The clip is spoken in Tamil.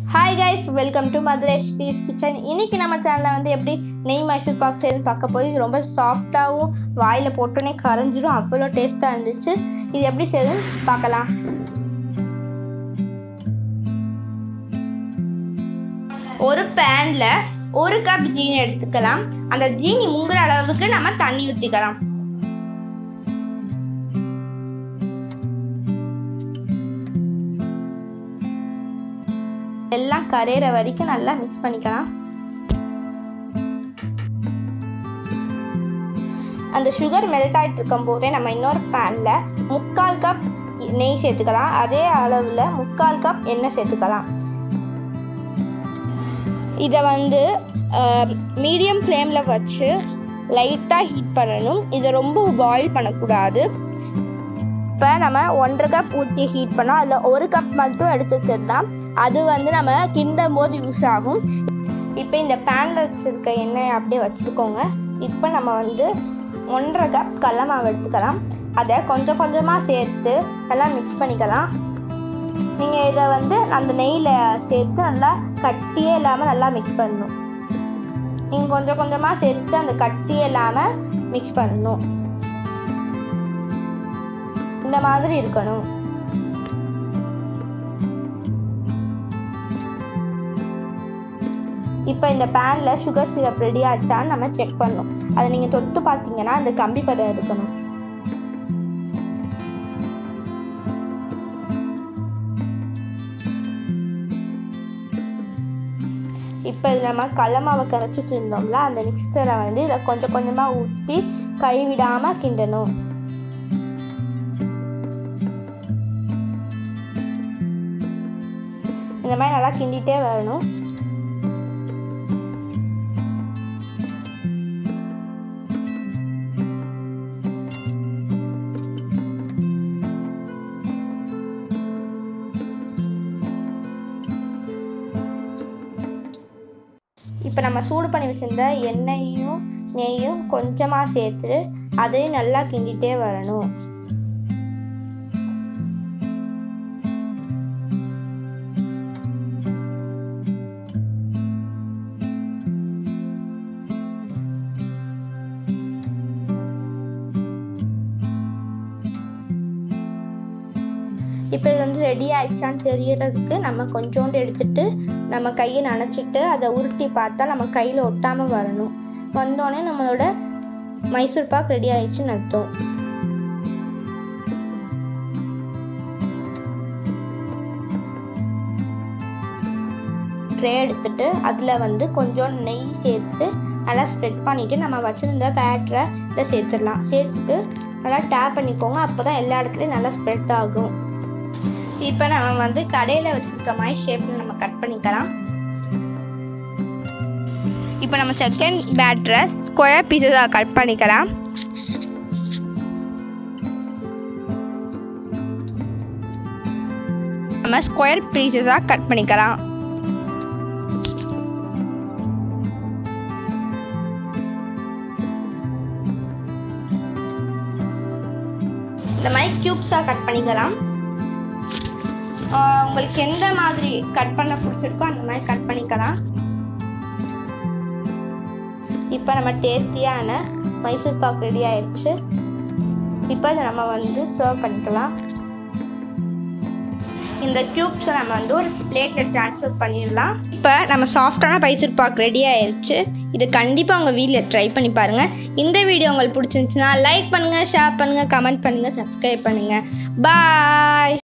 hi guys welcome to Madurai Sree's kitchen இன்னைக்கு நம்ம சேனலில் வந்து எப்படி நெய் மைசூர் பாக் செய்யணும்னு பார்க்க போய் இது ரொம்ப சாஃப்டாகவும் வாயில் போட்டோன்னே கரைஞ்சிரும் அவ்வளோ டேஸ்ட்டாக இருந்துச்சு இது எப்படி செய்யணும்னு பார்க்கலாம் ஒரு பேனில் ஒரு கப் ஜீனி எடுத்துக்கலாம் அந்த ஜீனி முங்குற அளவுக்கு நம்ம தண்ணி ஊற்றிக்கலாம் எல்லாம் கரையிற வரைக்கும் நல்லா மிக்ஸ் பண்ணிக்கலாம் அந்த சுகர் மெல்ட் ஆகிட்டு இருக்கும் போதே நம்ம இன்னொரு பேனில் முக்கால் கப் நெய் சேர்த்துக்கலாம் அதே அளவில் முக்கால் கப் எண்ணெய் சேர்த்துக்கலாம் இதை வந்து மீடியம் ஃப்ளேமில் வச்சு லைட்டாக ஹீட் பண்ணணும் இதை ரொம்ப பாயில் பண்ணக்கூடாது இப்போ நம்ம ஒன்றரை கப் ஊற்றி ஹீட் பண்ணோம் அதில் ஒரு கப் மட்டும் எடுத்து வச்சிடலாம் அது வந்து நம்ம கிண்டும் போது யூஸ் ஆகும் இப்போ இந்த பேனில் வச்சுருக்க எண்ணெய் அப்படியே வச்சுருக்கோங்க இப்போ நம்ம வந்து ஒன்றரை கப் கடல மாவு எடுத்துக்கலாம் அதை கொஞ்சம் கொஞ்சமாக சேர்த்து நல்லா மிக்ஸ் பண்ணிக்கலாம் நீங்கள் இதை வந்து அந்த நெய்யில் சேர்த்து நல்லா கட்டியே இல்லாமல் நல்லா மிக்ஸ் பண்ணணும் நீங்கள் கொஞ்சம் கொஞ்சமாக சேர்த்து அந்த கட்டியே இல்லாமல் மிக்ஸ் பண்ணணும் இந்த மாதிரி இருக்கணும் இப்போ இந்த பேனில் சுகர் சிரப் ரெடி ஆச்சான்னு நம்ம செக் பண்ணணும் அதை நீங்கள் தொட்டு பார்த்தீங்கன்னா அந்த கம்பி பதம் இருக்கணும் இப்போ இது நம்ம கடல மாவை கரைச்சிட்டு இருந்தோம்ல அந்த மிக்சரை வந்து இதை கொஞ்சம் கொஞ்சமாக ஊற்றி கைவிடாமல் கிண்டணும் இந்த மாதிரி நல்லா கிண்டிகிட்டே வரணும் இப்போ நம்ம சூடு பண்ணி வச்சிருந்த எண்ணெயும் நெய்யும் கொஞ்சமாக சேர்த்து அதையும் நல்லா கிண்டிகிட்டே வரணும் இப்போ இது வந்து ரெடி ஆயிடுச்சான்னு தெரியறதுக்கு நம்ம கொஞ்சோண்டு எடுத்துட்டு நம்ம கையை நனைச்சிட்டு அதை உருட்டி பார்த்தா நம்ம கையில் ஒட்டாமல் வரணும் வந்தோடனே நம்மளோட மைசூர் பாக் ரெடி ஆயிடுச்சுன்னு அர்த்தம் ட்ரே எடுத்துட்டு அதில் வந்து கொஞ்சம் நெய் சேர்த்து நல்லா ஸ்ப்ரெட் பண்ணிவிட்டு நம்ம வச்சுருந்த பேட்டரை இதில் சேர்த்துடலாம் சேர்த்துட்டு நல்லா டேப் பண்ணிக்கோங்க அப்போ தான் எல்லா இடத்துலையும் நல்லா ஸ்ப்ரெட் ஆகும் இப்போ நம்ம வந்து கடையில் வச்சுருக்க மாதிரி ஷேப்பில் நம்ம கட் பண்ணிக்கலாம் இப்போ நம்ம செகண்ட் பேட்டரை ஸ்கொயர் பீஸஸாக கட் பண்ணிக்கலாம் நம்ம ஸ்கொயர் பீஸஸாக கட் பண்ணிக்கலாம் இந்த மாதிரி க்யூப்ஸாக கட் பண்ணிக்கலாம் உங்களுக்கு எந்த மாதிரி கட் பண்ண பிடிச்சிருக்கோ அந்த மாதிரி கட் பண்ணிக்கலாம் இப்போ நம்ம டேஸ்டியான மைசூர் பாக் ரெடி ஆயிடுச்சு இப்போ இதை நம்ம வந்து சர்வ் பண்ணிக்கலாம் இந்த க்யூப்ஸை நம்ம வந்து ஒரு பிளேட்டில் ட்ரான்ஸ்ஃபர் பண்ணிடலாம் இப்போ நம்ம சாஃப்டான மைசூர் பாக் ரெடி ஆயிடுச்சு இது கண்டிப்பாக உங்கள் வீட்டில் ட்ரை பண்ணி பாருங்கள் இந்த வீடியோ உங்களுக்கு பிடிச்சிருந்துச்சுன்னா லைக் பண்ணுங்கள் ஷேர் பண்ணுங்கள் கமெண்ட் பண்ணுங்கள் சப்ஸ்கிரைப் பண்ணுங்கள் பாய்